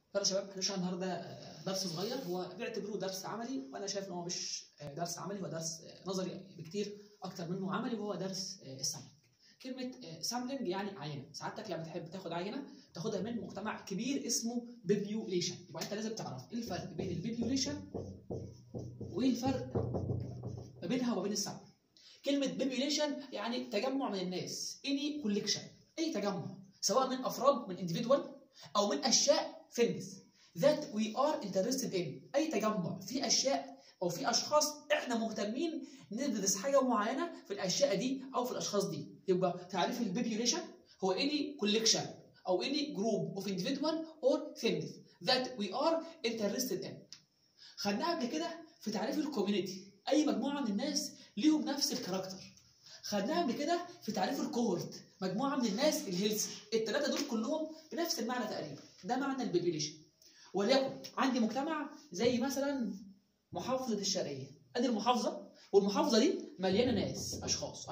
طيب يا شباب هنشرح النهارده درس صغير هو بيعتبروه درس عملي وانا شايف ان هو مش درس عملي هو درس نظري بكتير اكتر منه عملي وهو درس السامبلنج كلمه سامبلنج يعني عينه سعادتك لما تحب تاخد عينه تاخدها من مجتمع كبير اسمه بيبيوليشن يبقى انت لازم تعرف ايه الفرق بين البيبيوليشن وايه الفرق ما بينها وما بين السامبلنج كلمه بيبيوليشن يعني تجمع من الناس اني كوليكشن اي تجمع سواء من افراد من individual او من اشياء things that we are interested in اي تجمع في اشياء او في اشخاص احنا مهتمين ندرس حاجه معينه في الاشياء دي او في الاشخاص دي يبقى تعريف البيبيوليشن هو any collection او any group of individual or things that we are interested in خدناها قبل كده في تعريف الكوميونتي اي مجموعه من الناس ليهم نفس الكاركتر خدناها قبل كده في تعريف الكوهورت مجموعه من الناس الهيلثي الثلاثه دول كلهم بنفس المعنى تقريبا ده معنى البيبيوليشن وليكن عندي مجتمع زي مثلا محافظه الشرقيه ادي المحافظه والمحافظه دي مليانه ناس اشخاص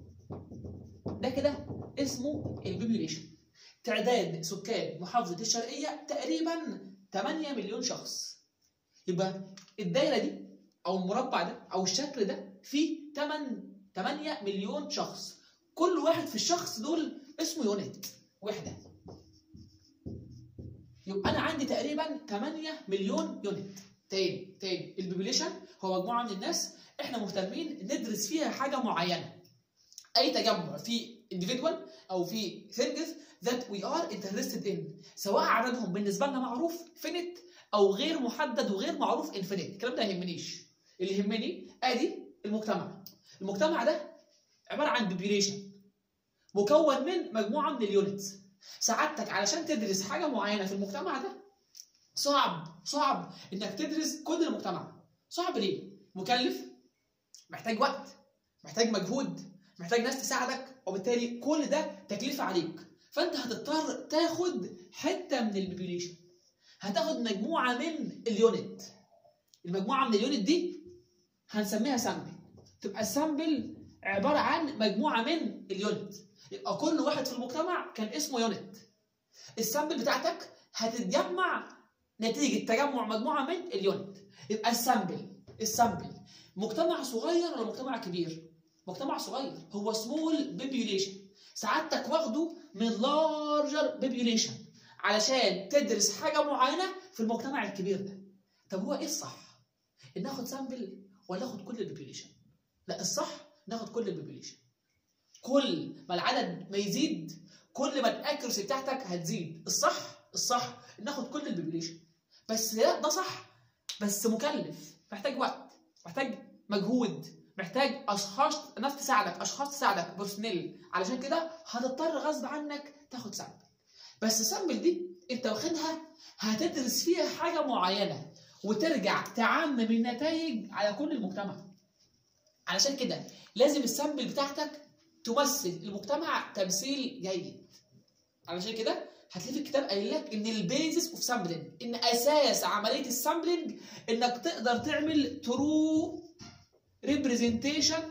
ده كده اسمه البيبيوليشن تعداد سكان محافظه الشرقيه تقريبا 8 مليون شخص يبقى الدايره دي او المربع ده او الشكل ده فيه 8 8 مليون شخص كل واحد في الشخص دول اسمه يونت وحده يبقى انا عندي تقريبا 8 مليون يونت تاني تاني البوبيليشن هو مجموعه من الناس احنا مهتمين ندرس فيها حاجه معينه اي تجمع في individual او في things that we are interested in سواء عددهم بالنسبه لنا معروف فينيت او غير محدد وغير معروف انفينيت الكلام ده ما يهمنيش اللي يهمني ادي المجتمع المجتمع ده عباره عن بوبيليشن مكون من مجموعه من اليونتس سعادتك علشان تدرس حاجه معينه في المجتمع ده صعب صعب انك تدرس كل المجتمع صعب ليه مكلف محتاج وقت محتاج مجهود محتاج ناس تساعدك وبالتالي كل ده تكلفه عليك فانت هتضطر تاخد حته من البوبيليشن هتاخد مجموعه من اليونت المجموعه من اليونت دي هنسميها سامبل تبقى السامبل عباره عن مجموعه من اليونت يبقى كل واحد في المجتمع كان اسمه يونت السامبل بتاعتك هتتجمع نتيجه تجمع مجموعه من اليونت يبقى السامبل السامبل مجتمع صغير ولا مجتمع كبير مجتمع صغير هو سمول بيبيوليشن سعادتك واخده من لارجر بيبيوليشن علشان تدرس حاجه معينه في المجتمع الكبير ده طب هو ايه الصح ان ناخد سامبل ولا ناخد كل البيبيوليشن لا الصح ناخد كل البوبيليشن كل ما العدد ما يزيد كل ما الاكيرسي بتاعتك هتزيد الصح الصح ناخد كل البوبيليشن بس ده ده صح بس مكلف محتاج وقت محتاج مجهود محتاج اشخاص ناس تساعدك اشخاص تساعدك بيرسونيل علشان كده هتضطر غصب عنك تاخد سامبل بس السامبل دي انت واخدها هتدرس فيها حاجه معينه وترجع تعمم النتائج على كل المجتمع علشان كده لازم السامبل بتاعتك تمثل المجتمع تمثيل جيد علشان كده هتلاقي في الكتاب قايل لك ان البيزس اوف سامبلنج ان اساس عمليه السامبلنج انك تقدر تعمل ترو ريبريزنتيشن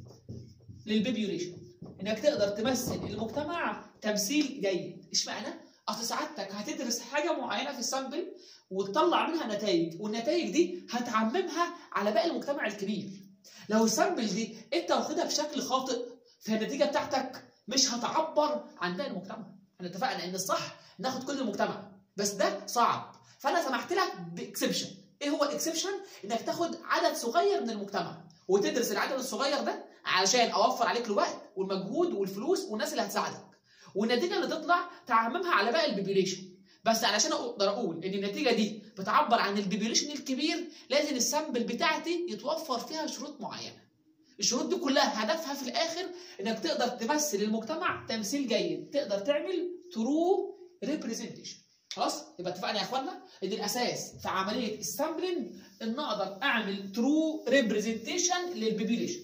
للبيبيوليشن انك تقدر تمثل المجتمع تمثيل جيد اشمعنى اصل سعادتك هتدرس حاجه معينه في السامبل وتطلع منها نتائج والنتائج دي هتعممها على باقي المجتمع الكبير لو السامبل دي انت واخدها بشكل خاطئ فالنتيجه بتاعتك مش هتعبر عن باقي المجتمع احنا اتفقنا ان الصح ناخد كل المجتمع بس ده صعب فانا سمحت لك باكسبشن ايه هو الاكسبشن انك تاخد عدد صغير من المجتمع وتدرس العدد الصغير ده علشان اوفر عليك الوقت والمجهود والفلوس والناس اللي هتساعدك والنتيجه اللي تطلع تعممها على باقي البيبيوليشن بس علشان اقدر اقول ان النتيجه دي بتعبر عن البيبيوليشن الكبير لازم السامبل بتاعتي يتوفر فيها شروط معينه الشروط دي كلها هدفها في الاخر انك تقدر تمثل المجتمع تمثيل جيد تقدر تعمل ترو ريبريزنتيشن خلاص يبقى اتفقنا يا اخوانا ان الاساس في عمليه السامبلنج ان اقدر اعمل ترو ريبريزنتيشن للبيبيوليشن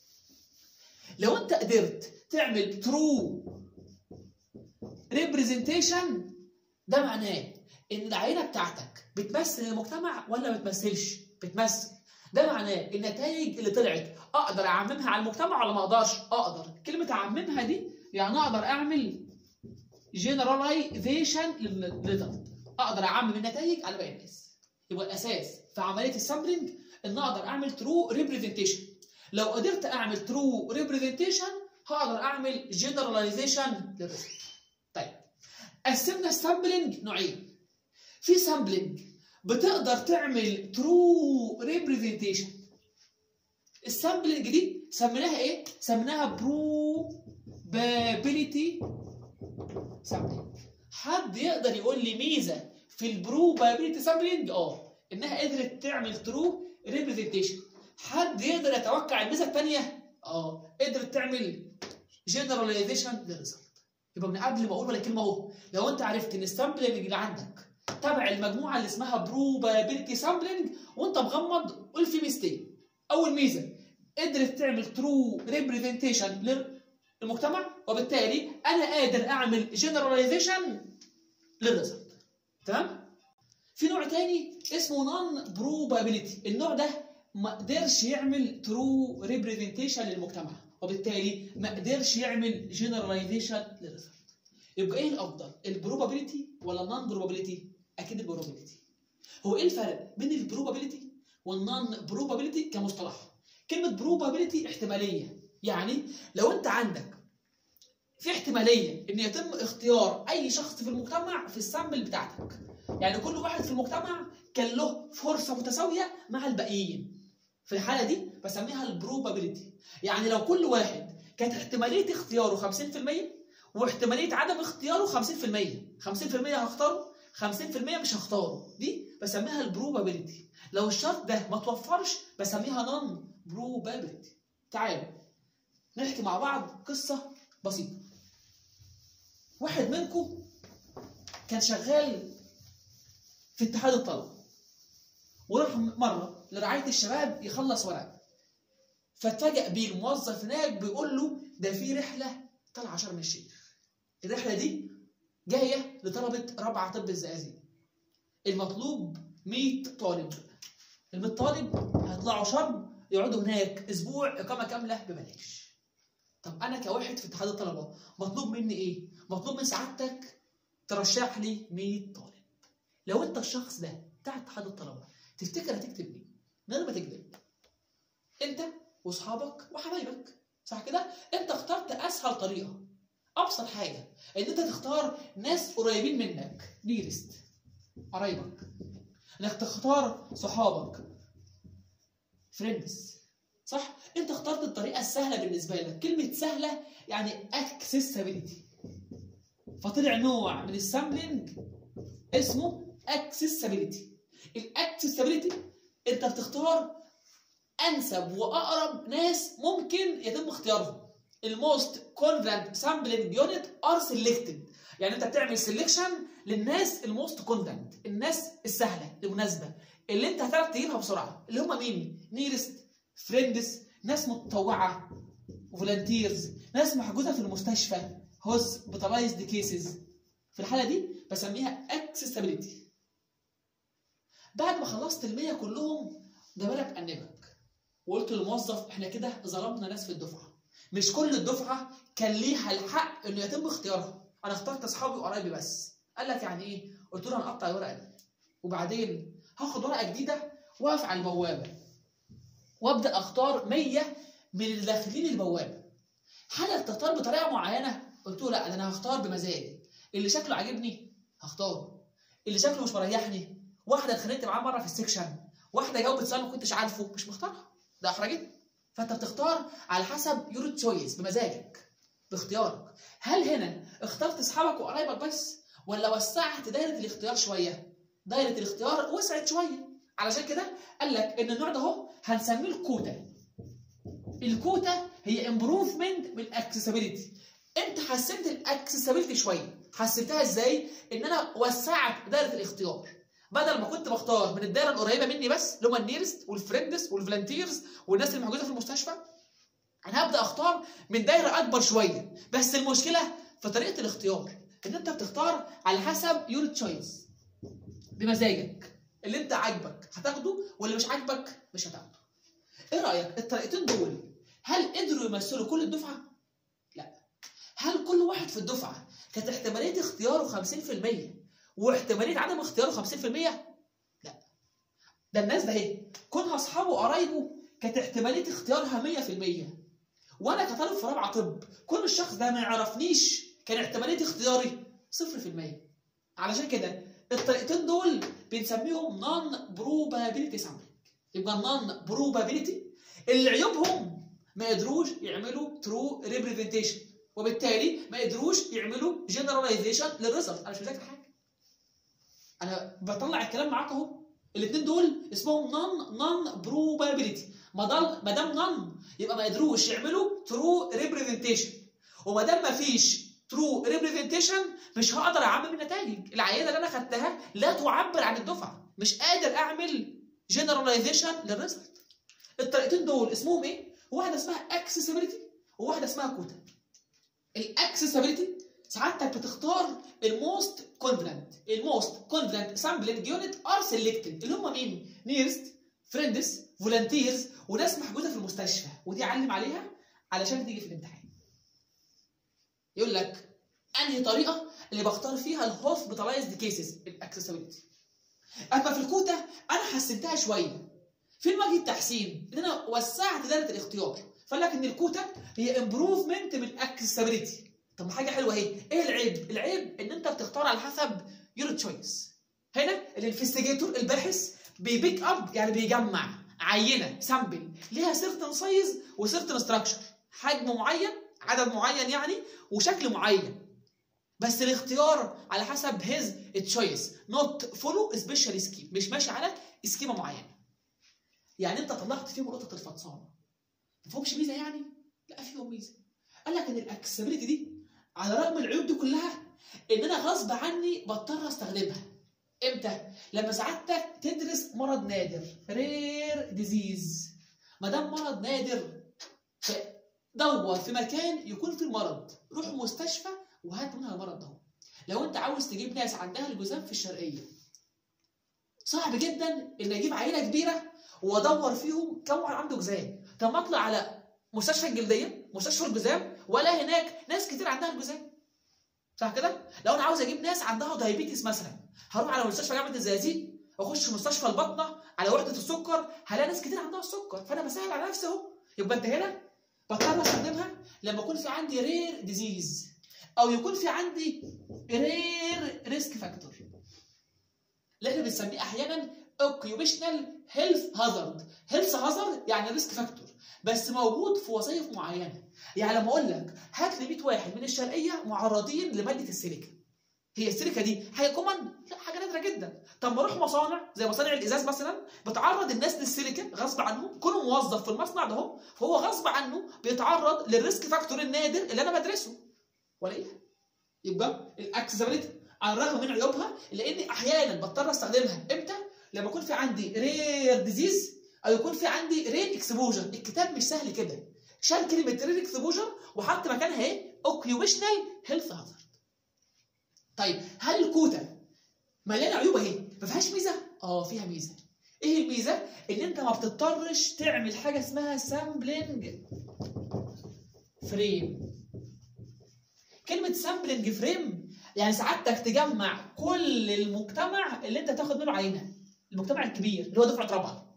لو انت قدرت تعمل ترو ريبريزنتيشن ده معناه ان العينه بتاعتك بتمثل المجتمع ولا ما بتمثلش بتمثل ده معناه النتائج اللي طلعت اقدر اعممها على المجتمع ولا ما اقدرش اقدر كلمه اعممها دي يعني اقدر اعمل جنراليزيشن للريزلت اقدر اعمم النتائج على باقي الناس يبقى الاساس في عمليه السامبلنج ان اقدر اعمل ترو ريبريزنتيشن لو قدرت اعمل ترو ريبريزنتيشن هقدر اعمل جنراليزيشن للريزلت طيب قسمنا السامبلنج نوعين في سامبلنج بتقدر تعمل ترو ريبريزنتيشن السامبلنج دي سميناها ايه سميناها probability سامبلنج حد يقدر يقول لي ميزه في البروبابيلتي سامبلنج اه انها قدرت تعمل ترو ريبريزنتيشن حد يقدر يتوقع الميزه الثانيه اه قدرت تعمل جنراليزيشن للريزلت يبقى من قبل ما اقول ولا كلمه اهو لو انت عرفت ان السامبلنج اللي عندك تبع المجموعه اللي اسمها probability sampling وانت مغمض قول في ميزتين اول ميزه قدرت تعمل ترو ريبريزنتيشن للمجتمع وبالتالي انا قادر اعمل جنراليزيشن للريزلت تمام في نوع تاني اسمه نون probability النوع ده ما قدرش يعمل ترو ريبريزنتيشن للمجتمع وبالتالي ما قدرش يعمل جنراليزيشن للريزلت يبقى ايه الافضل البروبابيلتي ولا النون بروبابيلتي اكيد البروبابيلتي هو ايه الفرق بين البروبابيلتي والنون بروبابيلتي كمصطلح كلمه بروبابيلتي احتماليه يعني لو انت عندك في احتماليه ان يتم اختيار اي شخص في المجتمع في السامبل بتاعتك يعني كل واحد في المجتمع كان له فرصه متساويه مع الباقيين في الحاله دي بسميها البروبابيلتي يعني لو كل واحد كانت احتماليه اختياره 50% واحتماليه عدم اختياره 50% 50% هختاره 50% مش هختاره دي بسميها البروبابيلتي لو الشرط ده ما توفرش بسميها نون بروبابيلتي تعالوا نحكي مع بعض قصه بسيطه واحد منكم كان شغال في اتحاد الطلبه وراح مره لرعايه الشباب يخلص ورق فاتفاجئ بيه الموظف هناك بيقول له ده في رحله طالعه شرم الشيخ الرحله دي جايه لطلبه رابعه طب الزقازيق المطلوب 100 طالب ال 100 طالب هيطلعوا شرم يقعدوا هناك اسبوع اقامه كامله ببلاش طب انا كواحد في اتحاد الطلبه مطلوب مني ايه مطلوب من سعادتك ترشح لي 100 طالب لو انت الشخص ده بتاع اتحاد الطلبه تفتكر هتكتب مين من غير ما تكذب انت واصحابك وحبايبك صح كده انت اخترت اسهل طريقه ابسط حاجه ان انت تختار ناس قريبين منك نيرست قرايبك انك تختار صحابك فريندز صح انت اخترت الطريقه السهله بالنسبه لك كلمه سهله يعني اكسسبيليتي فطلع نوع من السامبلنج اسمه اكسسبيليتي الاكسسبيليتي انت بتختار انسب واقرب ناس ممكن يتم اختيارهم الموست كونفيدنت سامبلنج يونت ار سيلكتد يعني انت بتعمل سيلكشن للناس الموست كونفيدنت الناس السهله المناسبه اللي انت هتعرف تجيبها بسرعه اللي هم مين نيرست فريندز ناس متطوعه فولنتيرز ناس محجوزه في المستشفى هوسبيتالايزد كيسز في الحاله دي بسميها اكسسبيليتي بعد ما خلصت المية كلهم ده بالك انبك وقلت للموظف احنا كده ظلمنا ناس في الدفعه مش كل الدفعه كان ليها الحق انه يتم اختيارها انا اخترت اصحابي وقرايبي بس قال لك يعني ايه قلت له هنقطع الورقه دي وبعدين هاخد ورقه جديده واقف على البوابه وابدا اختار 100 من اللي داخلين البوابه هل تختار بطريقه معينه قلت له لا ده انا هختار بمزاجي اللي شكله عاجبني هختاره اللي شكله مش مريحني واحده اتخانقت معاه مره في السكشن واحده جاوبت سؤال ما كنتش عارفه مش مختارها ده احرجتني فانت بتختار على حسب يور تشويس بمزاجك باختيارك هل هنا اخترت اصحابك وقرايبك بس ولا وسعت دايره الاختيار شويه دايره الاختيار وسعت شويه علشان كده قال لك ان النوع ده اهو هنسميه الكوتا الكوتا هي امبروفمنت بالاكسسبيلتي انت حسنت الاكسسبيلتي شويه حسنتها ازاي ان انا وسعت دايره الاختيار بدل ما كنت بختار من الدايره القريبه مني بس اللي هم النيرست والفريندز والفلانتيرز والناس اللي موجوده في المستشفى انا هبدا اختار من دايره اكبر شويه بس المشكله في طريقه الاختيار ان انت بتختار على حسب يور تشويس بمزاجك اللي انت عاجبك هتاخده واللي مش عاجبك مش هتاخده ايه رايك الطريقتين دول هل قدروا يمثلوا كل الدفعه لا هل كل واحد في الدفعه كانت احتماليه اختياره 50% واحتماليه عدم اختياره 50% لا ده الناس ده اهي كونها اصحابه وقرايبه كانت احتماليه اختيارها 100% وانا كطالب في رابعه طب كون الشخص ده ما يعرفنيش كان احتماليه اختياري 0% علشان كده الطريقتين دول بنسميهم نون بروبابيلتي سامبلنج يبقى النون بروبابيلتي اللي عيوبهم ما قدروش يعملوا ترو ريبريزنتيشن وبالتالي ما قدروش يعملوا جنراليزيشن للريزلت انا مش مذاكر حاجه انا بطلع الكلام معاك اهو الاثنين دول اسمهم نون نون بروبابيلتي ما دام ما دام نون يبقى ما قدروش يعملوا ترو ريبريزنتيشن وما دام ما فيش ترو ريبريزنتيشن مش هقدر اعمم النتائج العينه اللي انا خدتها لا تعبر عن الدفعه مش قادر اعمل جنراليزيشن للريزلت الطريقتين دول اسمهم ايه واحده اسمها اكسسبيليتي وواحده اسمها كوتا الاكسسبيليتي سعادتك بتختار الموست كونفيدنت الموست كونفيدنت سامبلنج يونت ار سيلكتد اللي هم مين نيرست فريندز فولنتيرز وناس محجوزه في المستشفى ودي علم عليها علشان تيجي في الامتحان يقول لك انهي طريقه اللي بختار فيها الهوسبيتالايزد كيسز الاكسسبيليتي اما في الكوتا انا حسنتها شويه فين وجه التحسين ان انا وسعت دايره الاختيار فقال لك ان الكوتا هي امبروفمنت من الاكسسبيليتي طب ما حاجه حلوه اهي ايه العيب العيب ان انت بتختار على حسب يور تشويس هنا الانفستيجيتور الباحث بيبيك اب يعني بيجمع عينه سامبل ليها سيرتن سايز وسيرتن ستراكشر حجم معين عدد معين يعني وشكل معين بس الاختيار على حسب هيز تشويس نوت فولو سبيشال سكيم مش ماشي على سكيمه معينه يعني انت طلعت فيهم نقطه الفطسانه ما فيهمش ميزه يعني لا فيهم ميزه قال لك ان الاكسبيليتي دي على رغم العيوب دي كلها ان انا غصب عني بضطر استخدمها امتى لما سعادتك تدرس مرض نادر رير ديزيز ما دام مرض نادر دور في مكان يكون فيه المرض روح مستشفى وهات منها المرض ده لو انت عاوز تجيب ناس عندها الجذام في الشرقيه صعب جدا ان اجيب عينه كبيره وادور فيهم كم واحد عنده جذام طب ما اطلع على مستشفى الجلديه مستشفى الجذام ولا هناك ناس كتير عندها الجذام صح كده لو انا عاوز اجيب ناس عندها دايابيتس مثلا هروح على مستشفى جامعه الزقازيق واخش مستشفى البطنه على وحده السكر هلاقي ناس كتير عندها السكر فانا بسهل على نفسي اهو يبقى انت هنا بضطر استخدمها لما يكون في عندي رير ديزيز او يكون في عندي رير ريسك فاكتور اللي احنا بنسميه احيانا اوكيوبيشنال هيلث هازارد هيلث هازارد يعني ريسك فاكتور بس موجود في وظائف معينه يعني لما اقول لك هات لي 100 واحد من الشرقيه معرضين لماده السيليكا هي السيليكا دي حاجه كومن لا حاجه نادره جدا طب ما اروح مصانع زي مصانع الازاز مثلا بتعرض الناس للسيليكا غصب عنهم كونه موظف في المصنع ده هو فهو غصب عنه بيتعرض للريسك فاكتور النادر اللي انا بدرسه ولا ايه يبقى الاكسسبيليتي على الرغم من عيوبها لاني احيانا بضطر استخدمها امتى لما يكون في عندي رير ديزيز او يكون في عندي رير اكسبوجر الكتاب مش سهل كده شال كلمه رير اكسبوجر وحط مكانها ايه اوكيوبيشنال هيلث هازارد طيب هل الكوتا مليانه عيوب اهي ما فيهاش ميزه اه فيها ميزه ايه الميزه ان انت ما بتضطرش تعمل حاجه اسمها سامبلنج فريم كلمه سامبلنج فريم يعني سعادتك تجمع كل المجتمع اللي انت تاخد منه عينه المجتمع الكبير اللي هو دفعه رابعه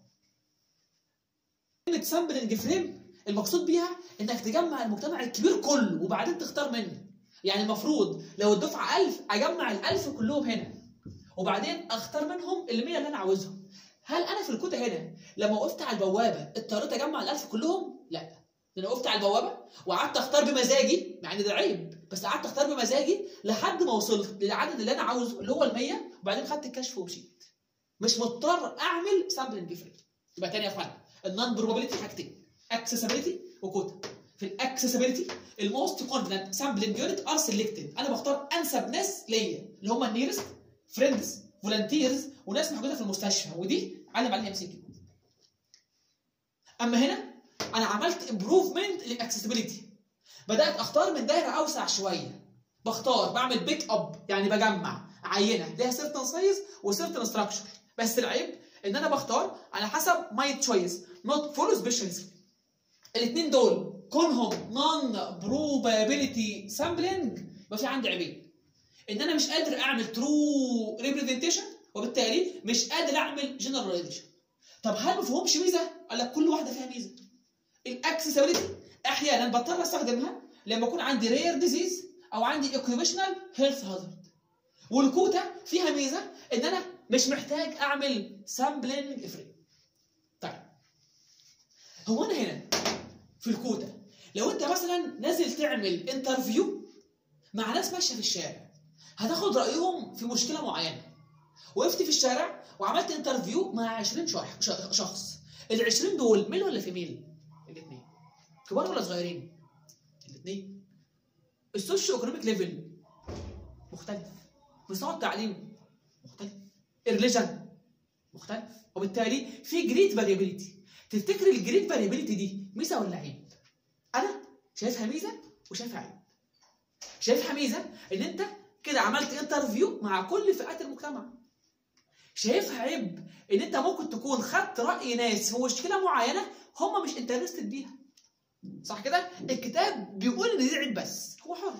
كلمه سامبلنج فريم المقصود بيها انك تجمع المجتمع الكبير كله وبعدين تختار منه يعني المفروض لو الدفعه 1000 اجمع ال 1000 كلهم هنا وبعدين اختار منهم ال 100 اللي انا عاوزهم هل انا في الكوتا هنا لما وقفت على البوابه اضطريت اجمع ال 1000 كلهم لا انا وقفت على البوابه وقعدت اختار بمزاجي مع ان ده عيب بس قعدت اختار بمزاجي لحد ما وصلت للعدد اللي انا عاوزه اللي هو ال 100 وبعدين خدت الكشف ومشيت مش مضطر اعمل سامبلنج فريم يبقى تاني يا اخوانا النون بروبابيلتي حاجتين اكسسبيلتي وكوتا في الاكسسبيلتي الموست كونفيدنت سامبلنج يونت ار سيلكتد انا بختار انسب ناس ليا اللي هم النيرست فريندز فولنتيرز وناس محجوزه في المستشفى ودي علم عليها ام سي كيو اما هنا انا عملت امبروفمنت للاكسسبيلتي بدات اختار من دايره اوسع شويه بختار بعمل بيك اب يعني بجمع عينه ليها سيرتن سايز وسيرتن ستراكشر بس العيب ان انا بختار على حسب ماي تشويس نوت فول سبيشالست الاثنين دول كونهم نون بروبابيلتي سامبلنج يبقى في عندي عيبين ان انا مش قادر اعمل ترو ريبريزنتيشن وبالتالي مش قادر اعمل جنراليزيشن طب هل ما فيهمش ميزه قال لك كل واحده فيها ميزه الاكسسبيليتي احيانا بضطر استخدمها لما يكون عندي رير ديزيز او عندي اوكيوبيشنال هيلث هازارد والكوتا فيها ميزه ان انا مش محتاج اعمل سامبلنج فري طيب هو انا هنا في الكوتا لو انت مثلا نازل تعمل انترفيو مع ناس ماشيه في الشارع هتاخد رايهم في مشكله معينه وقفت في الشارع وعملت انترفيو مع 20 شخص ال 20 دول ميل ولا فيميل؟ الاثنين كبار ولا صغيرين؟ الاثنين السوشيو ايكونوميك ليفل مختلف مستوى التعليم مختلف الريليجن مختلف وبالتالي في جريد فاريابيليتي تفتكر الجريد فاريابيليتي دي ميزه ولا عيب؟ انا شايفها ميزه وشايفها عيب شايفها ميزه ان انت كده عملت انترفيو مع كل فئات المجتمع شايفها عيب ان انت ممكن تكون خدت راي ناس في مشكله معينه هم مش انترستد بيها صح كده الكتاب بيقول ان دي عيب بس هو حر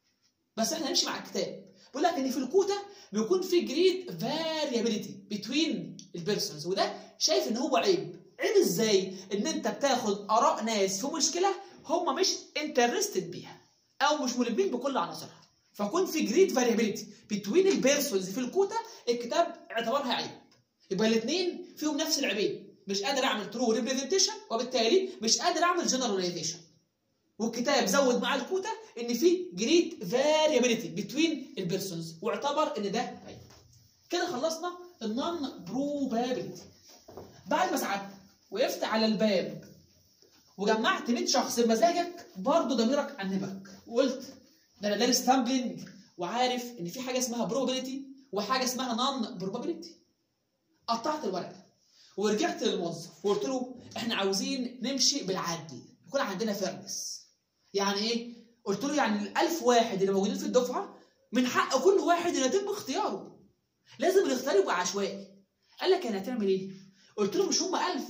بس احنا هنمشي مع الكتاب بيقول لك ان في الكوتا بيكون في جريد فاريابيليتي بتوين البيرسونز وده شايف ان هو عيب عيب ازاي ان انت بتاخد اراء ناس في مشكله هم مش انترستد بيها او مش ملمين بكل عناصرها فكون في جريد فاريابيليتي بتوين البيرسونز في الكوتا الكتاب اعتبرها عيب يبقى الاثنين فيهم نفس العيبين مش قادر اعمل ترو ريبريزنتيشن وبالتالي مش قادر اعمل جنراليزيشن والكتاب زود مع الكوتا ان في جريد فاريابيليتي بتوين البيرسونز واعتبر ان ده عيب كده خلصنا النون بروبابيلتي بعد ما ساعدت وقفت على الباب وجمعت 100 شخص بمزاجك برضه ضميرك عنبك وقلت ده انا دارس تامبلنج وعارف ان في حاجه اسمها بروبابيلتي وحاجه اسمها نون بروبابيلتي قطعت الورقه ورجعت للموظف وقلت له احنا عاوزين نمشي بالعدل يكون عندنا فيرنس يعني ايه قلت له يعني ال1000 واحد اللي موجودين في الدفعه من حق كل واحد ان يتم اختياره لازم الاختيار يبقى عشوائي قال لك انا هتعمل ايه قلت له مش هم 1000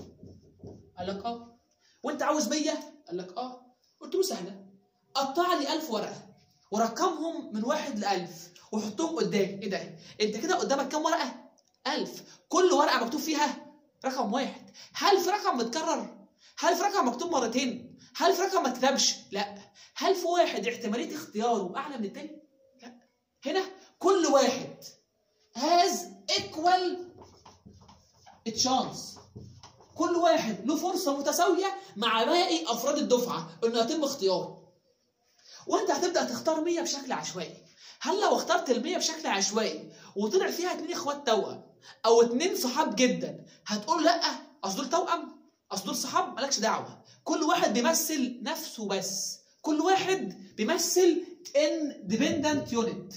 قال لك اه وانت عاوز 100 قال لك اه قلت له سهله قطع لي 1000 ورقه ورقمهم من واحد ل 1000 وحطهم قدامي ايه ده انت كده قدامك كام ورقه 1000 كل ورقه مكتوب فيها رقم واحد هل في رقم متكرر هل في رقم مكتوب مرتين هل في رقم ما اتكتبش لا هل في واحد احتماليه اختياره اعلى من التاني لا هنا كل واحد has equal chance كل واحد له فرصه متساويه مع باقي افراد الدفعه انه يتم اختياره وانت هتبدا تختار 100 بشكل عشوائي هل لو اخترت ال 100 بشكل عشوائي وطلع فيها اتنين اخوات توأم او اتنين صحاب جدا هتقول لا اصل دول توأم اصل دول صحاب مالكش دعوه كل واحد بيمثل نفسه بس كل واحد بيمثل independent unit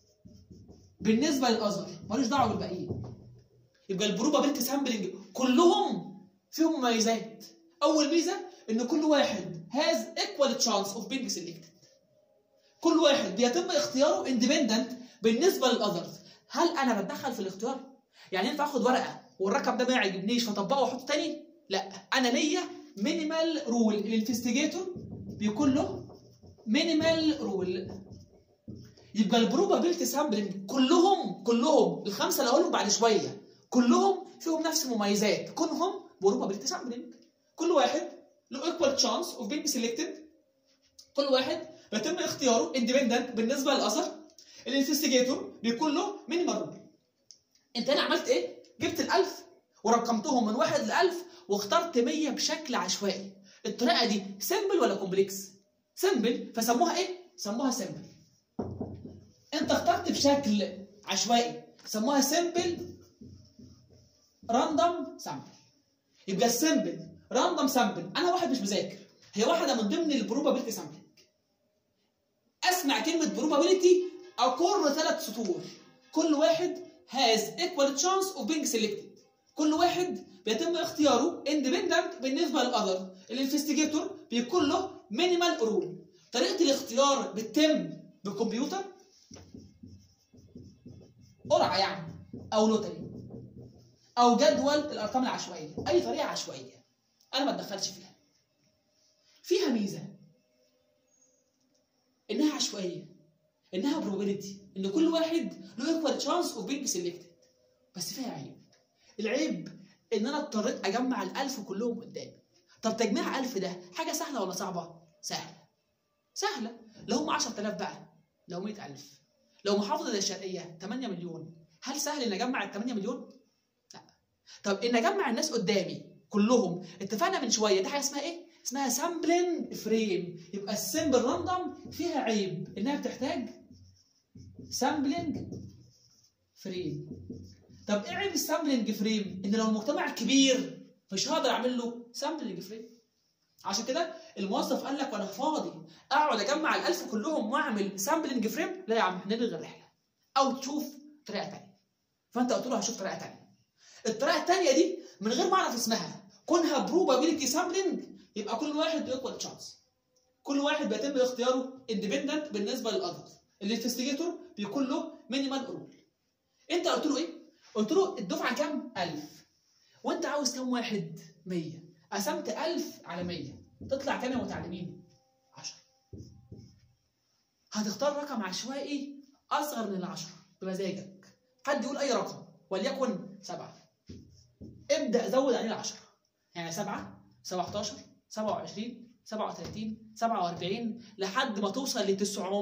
بالنسبه للاذر ملوش دعوه بالباقيين يبقى البروبابيلتي سامبلنج كلهم فيهم مميزات اول ميزه ان كل واحد has equal chance of being selected كل واحد بيتم اختياره independent بالنسبه للاذرز هل انا بتدخل في الاختيار يعني ينفع اخد ورقه والرقم ده ما يعجبنيش فاطبقه واحطه تاني لا انا ليا مينيمال رول الانفستيجيتور بيكون له مينيمال رول يبقى البروبابيلتي سامبلنج كلهم كلهم الخمسه اللي هقولهم بعد شويه كلهم فيهم نفس المميزات كلهم بروبابيلتي سامبلنج كل واحد له ايكوال تشانس اوف بينج سيلكتد كل واحد بيتم اختياره اندبندنت بالنسبه للاثر الانفستيجيتور بيكون له مينيمال رول انت هنا عملت ايه؟ جبت ال1000 ورقمتهم من واحد ل 1000 واخترت 100 بشكل عشوائي الطريقه دي سيمبل ولا كومبلكس؟ سيمبل فسموها ايه؟ سموها سيمبل انت اخترت بشكل عشوائي سموها سيمبل راندوم سامبل يبقى السيمبل راندوم سامبل انا واحد مش مذاكر هي واحده من ضمن البروبابيلتي سامبلنج اسمع كلمه بروبابيلتي اقر ثلاث سطور كل واحد has equal chance of being selected كل واحد بيتم اختياره independent بالنسبه للاذر الانفستيجيتور بيكون له مينيمال رول طريقه الاختيار بتتم بكمبيوتر قرعه يعني او لوتري او جدول الارقام العشوائيه اي طريقه عشوائيه انا ما اتدخلش فيها فيها ميزه انها عشوائيه انها probability ان كل واحد له ايكوال تشانس اوف بينج سيلكتد بس فيها عيب العيب ان انا اضطريت اجمع الالف كلهم قدامي طب تجميع 1000 ده حاجه سهله ولا صعبه سهله سهله لو هم 10000 بقى لو 100000 لو محافظه زي الشرقيه 8 مليون هل سهل ان اجمع ال 8 مليون لا طب ان اجمع الناس قدامي كلهم اتفقنا من شويه دي حاجه اسمها ايه اسمها سامبلنج فريم يبقى السمبل راندوم فيها عيب انها بتحتاج سامبلنج فريم طب ايه عيب السامبلنج فريم ان لو المجتمع كبير مش هقدر اعمل له سامبلنج فريم عشان كده الموظف قال لك وانا فاضي اقعد اجمع الالف كلهم واعمل سامبلنج فريم لا يا عم هنلغي الرحله او تشوف طريقه ثانيه فانت قلت له هشوف طريقه ثانيه الطريقه الثانيه دي من غير ما اعرف اسمها كونها بروبابيلتي سامبلنج يبقى كل واحد ايكوال تشانس كل واحد بيتم اختياره اندبندنت بالنسبه للاذرز الانفستيجيتور بيكون له مينيمال رول انت قلت له ايه قلت له الدفعه كام 1000 وانت عاوز كام واحد 100 قسمت 1000 على 100 تطلع كام يا متعلمين 10 هتختار رقم عشوائي اصغر من العشرة بمزاجك حد يقول اي رقم وليكن سبعة ابدا زود عليه العشرة يعني سبعة 17 27 37 47 لحد ما توصل ل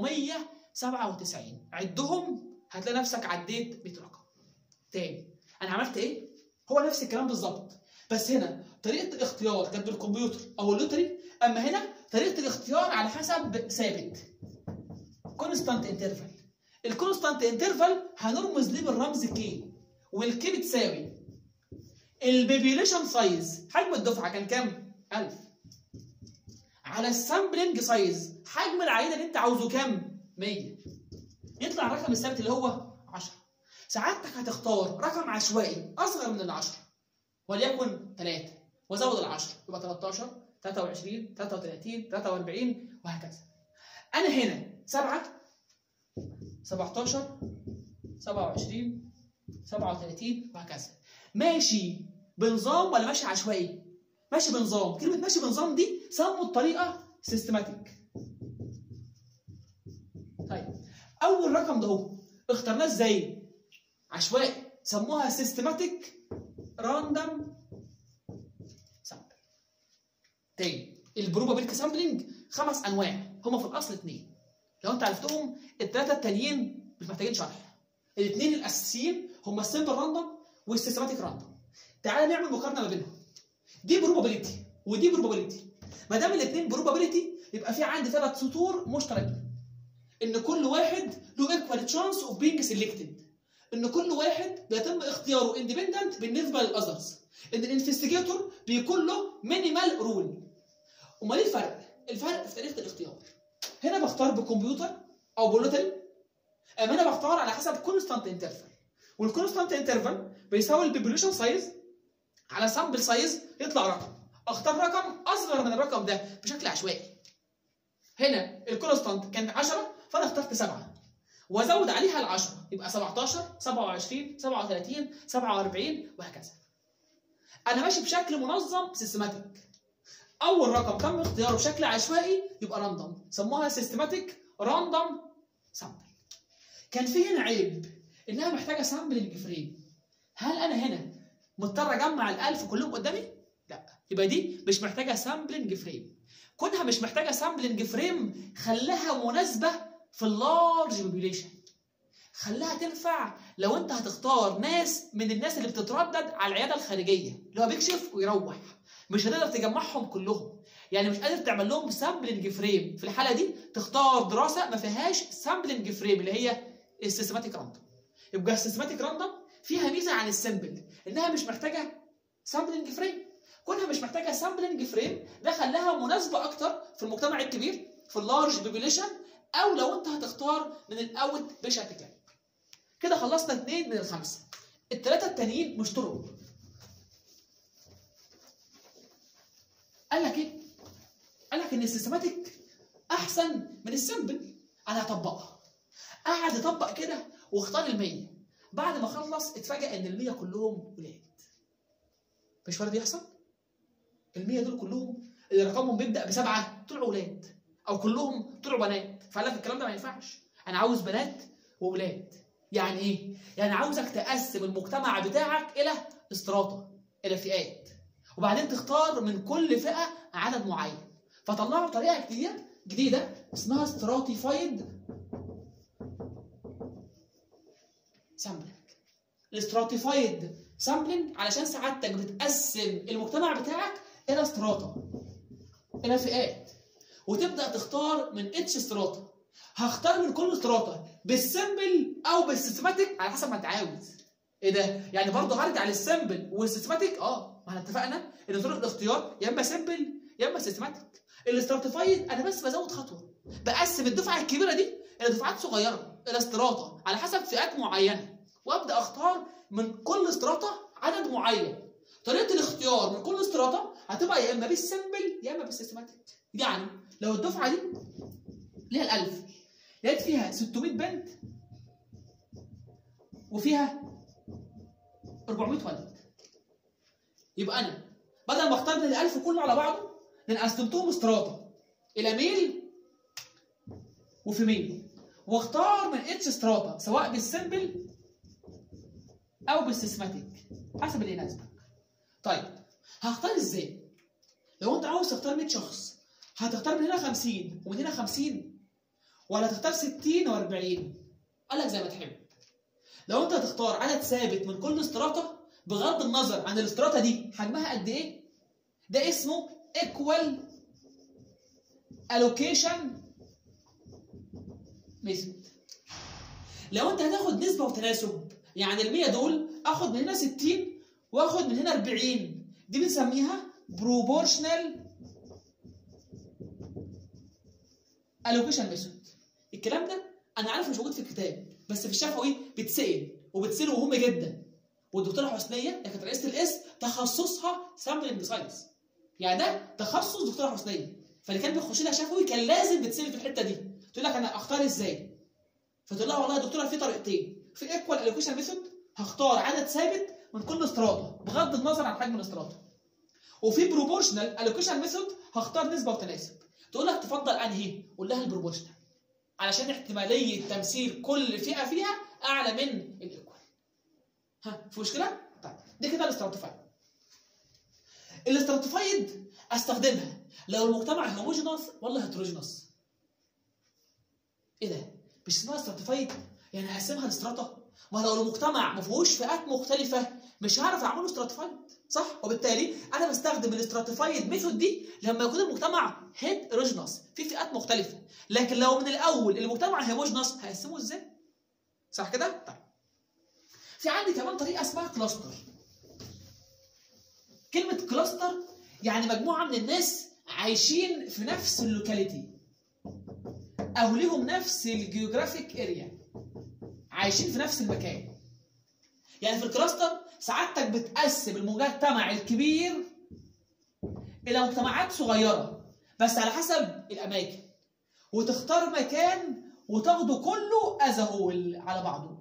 997 عدهم هتلاقي نفسك عديت 100 رقم تاني انا عملت ايه هو نفس الكلام بالظبط بس هنا طريقه الاختيار كانت بالكمبيوتر او اللوتري اما هنا طريقه الاختيار على حسب ثابت كونستانت انترفال الكونستانت انترفال هنرمز ليه بالرمز كي والكي بتساوي البيبيوليشن سايز حجم الدفعه كان كام 1000 على السامبلنج سايز حجم العينه اللي انت عاوزه كام 100 يطلع الرقم الثابت اللي هو 10 سعادتك هتختار رقم عشوائي اصغر من العشرة وليكن 3 وزود العشرة يبقى 13 23 33 43 وهكذا انا هنا 7 17 27 37 وهكذا ماشي بنظام ولا ماشي عشوائي ماشي بنظام كلمه ماشي بنظام دي سموا الطريقه سيستماتيك طيب اول رقم ده هو اخترناه ازاي عشوائي سموها سيستماتيك راندوم سامبل تاني البروبابيلتي سامبلنج خمس انواع هما في الاصل اثنين لو انت عرفتهم الثلاثه التانيين مش محتاجين شرح الاثنين الاساسيين هما السمبل راندوم والسيستماتيك راندوم تعال نعمل مقارنه ما بينهم دي بروبابيلتي ودي بروبابيلتي ما دام الاثنين بروبابيلتي يبقى في عندي ثلاث سطور مشتركين ان كل واحد له ايكوال تشانس اوف بينج سيلكتد ان كل واحد بيتم اختياره اندبندنت بالنسبه للاذرز ان الانفستيجيتور بيكون له مينيمال رول امال ايه الفرق الفرق في طريقه الاختيار هنا بختار بكمبيوتر او بلوتري اما انا بختار على حسب كونستانت انترفال والكونستانت انترفال بيساوي البيبوليشن سايز على سامبل سايز يطلع رقم اختار رقم اصغر من الرقم ده بشكل عشوائي هنا الكونستانت كان 10 فانا اخترت 7 وازود عليها ال 10 يبقى 17 27 37 47 وهكذا انا ماشي بشكل منظم سيستماتيك اول رقم تم اختياره بشكل عشوائي يبقى راندوم سموها سيستماتيك راندوم سامبل كان في هنا عيب انها محتاجه سامبلنج فريم هل انا هنا مضطر اجمع الالف كلهم قدامي لا يبقى دي مش محتاجه سامبلنج فريم كونها مش محتاجه سامبلنج فريم خلاها مناسبه في اللارج بوبيليشن خلاها تنفع لو انت هتختار ناس من الناس اللي بتتردد على العياده الخارجيه اللي هو بيكشف ويروح مش هتقدر تجمعهم كلهم يعني مش قادر تعمل لهم سامبلنج فريم في الحاله دي تختار دراسه ما فيهاش سامبلنج فريم اللي هي السيستماتيك راندوم يبقى السيستماتيك راندوم فيها ميزه عن السمبل انها مش محتاجه سامبلنج فريم كونها مش محتاجه سامبلنج فريم ده خلاها مناسبه اكتر في المجتمع الكبير في اللارج بوبيليشن او لو انت هتختار من الاوت بشكل كامل كده خلصنا اثنين من الخمسه الثلاثه التانيين مش طرق قال لك ايه قال لك ان السيستماتيك احسن من السمبل انا هطبقها قعد يطبق كده واختار ال100 بعد ما خلص اتفاجئ ان ال100 كلهم ولاد مش وارد يحصل ال100 دول كلهم اللي رقمهم بيبدا بسبعه طلعوا ولاد او كلهم طلعوا بنات فقال لك الكلام ده ما ينفعش انا عاوز بنات وولاد يعني ايه يعني عاوزك تقسم المجتمع بتاعك الى استراطه الى فئات وبعدين تختار من كل فئه عدد معين فطلعوا طريقه جديده جديده اسمها استراتيفايد سامبلنج الاستراتيفايد سامبلنج علشان سعادتك بتقسم المجتمع بتاعك الى استراطه الى فئات وتبدا تختار من اتش استراطه هختار من كل استراطه بالسمبل او بالسيستماتيك على حسب ما انت عاوز ايه ده يعني برضه هرجع للسمبل والسيستماتيك اه ما احنا اتفقنا ان طرق الاختيار يا اما سمبل يا اما سيستماتيك الاستراتيفايد انا بس بزود خطوه بقسم الدفعه الكبيره دي الى دفعات صغيره الى استراطه على حسب فئات معينه وابدا اختار من كل استراطه عدد معين طريقه الاختيار من كل استراطه هتبقى يا اما بالسمبل يا اما بالسيستماتيك يعني لو الدفعه دي ليها الالف لقيت فيها 600 بنت وفيها 400 ولد يبقى انا بدل ما اختار من الالف كله على بعضه لان قسمتهم استراطه الى ميل وفيميل واختار من اتش استراطه سواء بالسمبل او بالسيستماتيك حسب اللي يناسبك طيب هختار ازاي لو انت عاوز تختار 100 شخص هتختار من هنا 50 ومن هنا 50 ولا تختار 60 و40 قال لك زي ما تحب لو انت هتختار عدد ثابت من كل استراطه بغض النظر عن الاستراطه دي حجمها قد ايه ده اسمه equal allocation method لو انت هتاخد نسبه وتناسب يعني ال 100 دول اخد من هنا 60 واخد من هنا 40 دي بنسميها proportional allocation method الكلام ده انا عارف مش موجود في الكتاب بس في الشفوي بيتسال وبتسال مهم جدا والدكتوره حسنيه اللي كانت رئيسه القسم تخصصها سامبلنج ساينس يعني ده تخصص دكتوره حسنيه فاللي كان بيخش لها شفوي كان لازم بتسال في الحته دي تقول لك انا اختار ازاي فتقول لها والله يا دكتوره في طريقتين في ايكوال الوكيشن ميثود هختار عدد ثابت من كل استراطه بغض النظر عن حجم الاستراطه وفي بروبورشنال الوكيشن ميثود هختار نسبه وتناسب تقول لك تفضل انهي قول لها البروبورشنال علشان احتماليه تمثيل كل فئه فيها اعلى من الايكوال ها في مشكله طيب دي كده الاستراتيفايد الاستراتيفايد استخدمها لو المجتمع هوموجينوس ولا هيتروجينوس ايه ده مش اسمها استراتيفايد يعني هقسمها لاستراتا ما لو المجتمع ما فيهوش فئات مختلفه مش هعرف اعمله استراتيفايد صح وبالتالي انا بستخدم الاستراتيفايد ميثود دي لما يكون المجتمع هيتروجينوس في فئات مختلفه لكن لو من الاول المجتمع هيموجينوس هقسمه ازاي صح كده طيب في عندي كمان طريقه اسمها كلاستر كلمه كلاستر يعني مجموعه من الناس عايشين في نفس اللوكاليتي او ليهم نفس الجيوغرافيك اريا عايشين في نفس المكان يعني في الكلاستر سعادتك بتقسم المجتمع الكبير الى مجتمعات صغيره بس على حسب الاماكن وتختار مكان وتاخده كله از هول على بعضه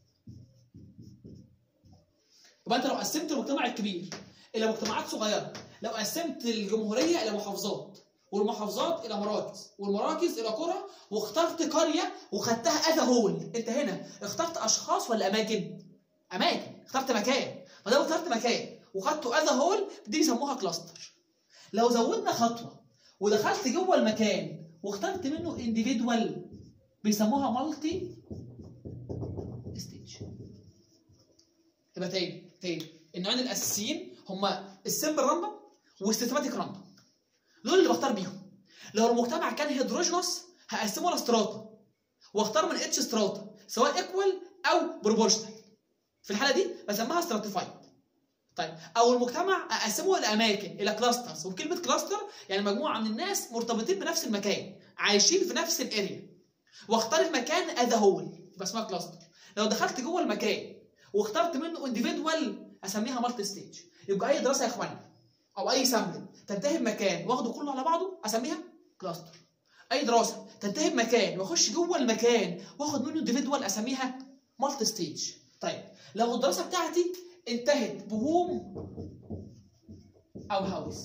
يبقى انت لو قسمت المجتمع الكبير الى مجتمعات صغيره لو قسمت الجمهوريه الى محافظات والمحافظات الى مراكز والمراكز الى قرى واخترت قريه وخدتها از هول انت هنا اخترت اشخاص ولا اماكن اماكن اخترت مكان ما دام اخترت مكان وخدته از هول دي بيسموها كلاستر لو زودنا خطوه ودخلت جوه المكان واخترت منه انديفيدوال بيسموها مالتي ستيج يبقى تاني تاني النوعين الاساسيين هما السمبل راندوم والسيستماتيك راندوم دول اللي بختار بيهم لو المجتمع كان هيدروجينوس هقسمه لاستراتا واختار من اتش ستراتا سواء ايكوال او بروبورشنال في الحاله دي بسميها ستراتيفايد طيب او المجتمع اقسمه لاماكن الى كلاسترز وكلمه كلاستر يعني مجموعه من الناس مرتبطين بنفس المكان عايشين في نفس الاريا واختار المكان از هول يبقى اسمها كلاستر لو دخلت جوه المكان واخترت منه انديفيدوال اسميها مالتي ستيج يبقى اي دراسه يا اخوانا او اي سامبل تنتهي بمكان واخده كله على بعضه اسميها كلاستر اي دراسه تنتهي بمكان واخش جوه المكان واخد منه انديفيدوال اسميها مالتي ستيج طيب لو الدراسه بتاعتي انتهت بهوم او هاوس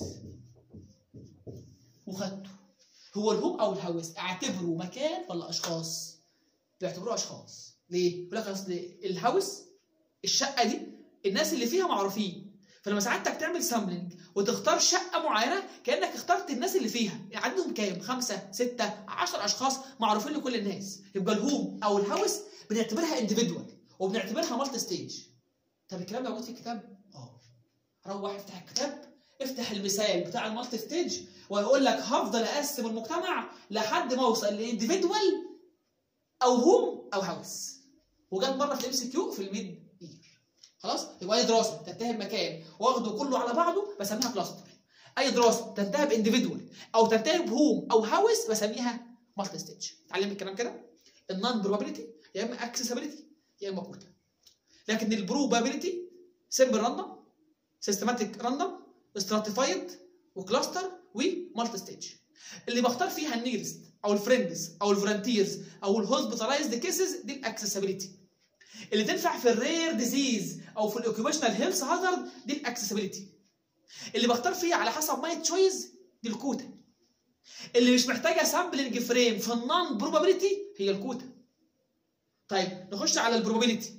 وخدته هو الهوم او الهاوس اعتبره مكان ولا اشخاص بيعتبروه اشخاص ليه؟ يقول لك اصل الهاوس الشقه دي الناس اللي فيها معروفين فلما سعادتك تعمل سامبلنج وتختار شقه معينه كانك اخترت الناس اللي فيها عددهم كام؟ خمسه، سته، 10 اشخاص معروفين لكل الناس يبقى الهوم او الهاوس بنعتبرها انديفيدوال وبنعتبرها مالتي ستيج طب الكلام ده موجود في الكتاب؟ اه روح افتح الكتاب افتح المثال بتاع المالتي ستيج ويقول لك هفضل اقسم المجتمع لحد ما اوصل لانديفيدوال او هوم او هاوس وجت مره في الام سي كيو في الميد يير خلاص يبقى اي دراسه تنتهي بمكان واخده كله على بعضه بسميها كلاستر اي دراسه تنتهي بانديفيدوال او تنتهي بهوم او هاوس بسميها مالتي ستيج اتعلم الكلام كده النون بروبابيلتي يا اما اكسسبيلتي يا اما كوتا لكن البروبابيلتي سمبل راندوم سيستماتيك راندوم ستراتيفايد وكلاستر ومالتي ستيج اللي بختار فيها النيرست او الفريندز او الفولنتيرز او الهوسبيتالايزد كيسز دي الاكسسبيلتي اللي تنفع في الرير ديزيز او في الاوكيوبيشنال هيلث هازارد دي الاكسسبيلتي اللي بختار فيها على حسب ماي تشويز دي الكوتا اللي مش محتاجه سامبلنج فريم في النون بروبابيلتي هي الكوتا طيب نخش على البروبابيلتي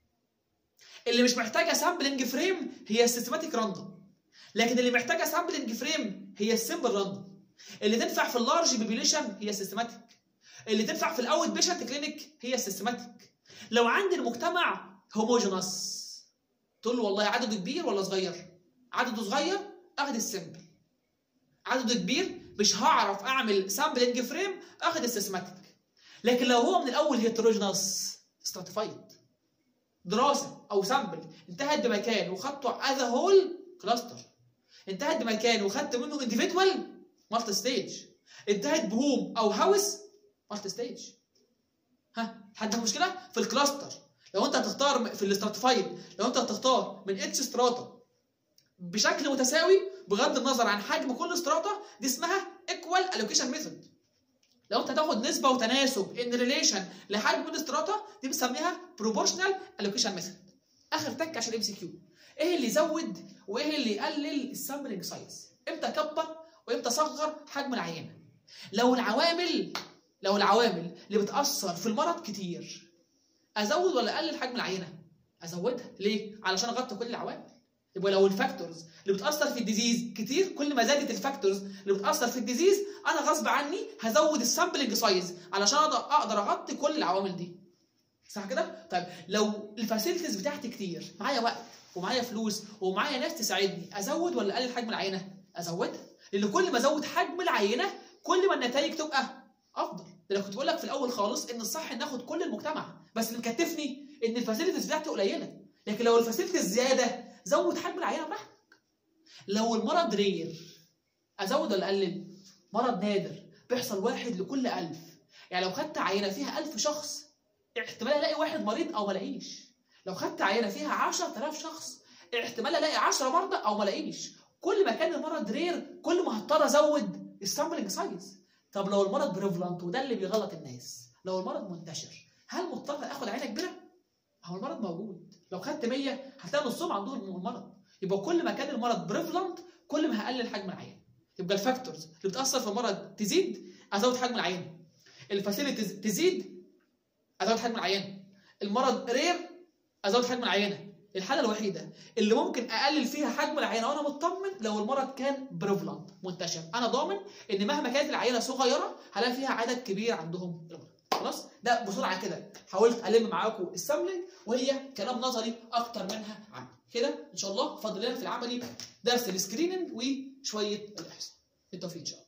اللي مش محتاجه سامبلنج فريم هي السيستماتيك راندوم لكن اللي محتاجه سامبلنج فريم هي السمبل راندوم اللي تنفع في اللارج بيبيليشن هي السيستماتيك اللي تنفع في الاوت بيشنت كلينيك هي السيستماتيك لو عندي المجتمع هوموجينس تقول له والله عدده كبير ولا صغير عدده صغير اخد السمبل عدده كبير مش هعرف اعمل سامبلنج فريم اخد السيستماتيك لكن لو هو من الاول هيتروجينس ستراتيفايد دراسه او سامبل انتهت بمكان وخدته از هول كلاستر انتهت بمكان وخدت منه انديفيدوال مالتي ستيج انتهت بهوم او هاوس مالتي ستيج ها حد مشكله في الكلاستر لو انت هتختار في الاستراتيفايد لو انت هتختار من اتش ستراتا بشكل متساوي بغض النظر عن حجم كل ستراتا دي اسمها ايكوال الوكيشن ميثود لو انت تاخد نسبه وتناسب ان ريليشن لحجم الاستراتا دي بنسميها بروبورشنال الوكيشن ميثود اخر تك عشان ام سي كيو ايه اللي يزود وايه اللي يقلل السامبلنج سايز امتى اكبر وامتى اصغر حجم العينه لو العوامل لو العوامل اللي بتاثر في المرض كتير ازود ولا اقلل حجم العينه ازودها ليه علشان اغطي كل العوامل يبقى لو الفاكتورز اللي بتاثر في الديزيز كتير كل ما زادت الفاكتورز اللي بتاثر في الديزيز انا غصب عني هزود السامبلنج سايز علشان اقدر اقدر اغطي كل العوامل دي صح كده طيب لو الفاسيلتيز بتاعتي كتير معايا وقت ومعايا فلوس ومعايا ناس تساعدني ازود ولا اقلل حجم العينه ازودها لان كل ما ازود حجم العينه كل ما النتائج تبقى افضل ده انا كنت بقول لك في الاول خالص ان الصح ان اخد كل المجتمع بس اللي مكتفني ان الفاسيلتيز بتاعتي قليله لكن لو الفاسيلتيز زياده زود حجم العينه براحتك لو المرض رير ازود ولا اقلل مرض نادر بيحصل واحد لكل ألف يعني لو خدت عينه فيها ألف شخص احتمال الاقي واحد مريض او ما الاقيش لو خدت عينه فيها 10000 شخص احتمال الاقي 10 مرضى او ما الاقيش كل ما كان المرض رير كل ما هضطر ازود السامبلنج سايز طب لو المرض بريفلانت وده اللي بيغلط الناس لو المرض منتشر هل مضطر اخد عينه كبيره هو المرض موجود لو خدت 100 هتلاقي نصهم عندهم المرض يبقى كل ما كان المرض بريفلانت كل ما هقلل حجم العيان يبقى الفاكتورز اللي بتاثر في المرض تزيد ازود حجم العيان الفاسيلتيز تزيد ازود حجم العيان المرض رير ازود حجم العينه الحاله الوحيده اللي ممكن اقلل فيها حجم العينه وانا مطمن لو المرض كان بريفلانت منتشر انا ضامن ان مهما كانت العينه صغيره هلاقي فيها عدد كبير عندهم المرض خلاص ده بسرعه كده حاولت الم معاكم السامبلنج وهي كلام نظري اكتر منها عملي كده ان شاء الله فاضل لنا في العملي درس السكريننج وشويه الاحصاء بالتوفيق ان شاء الله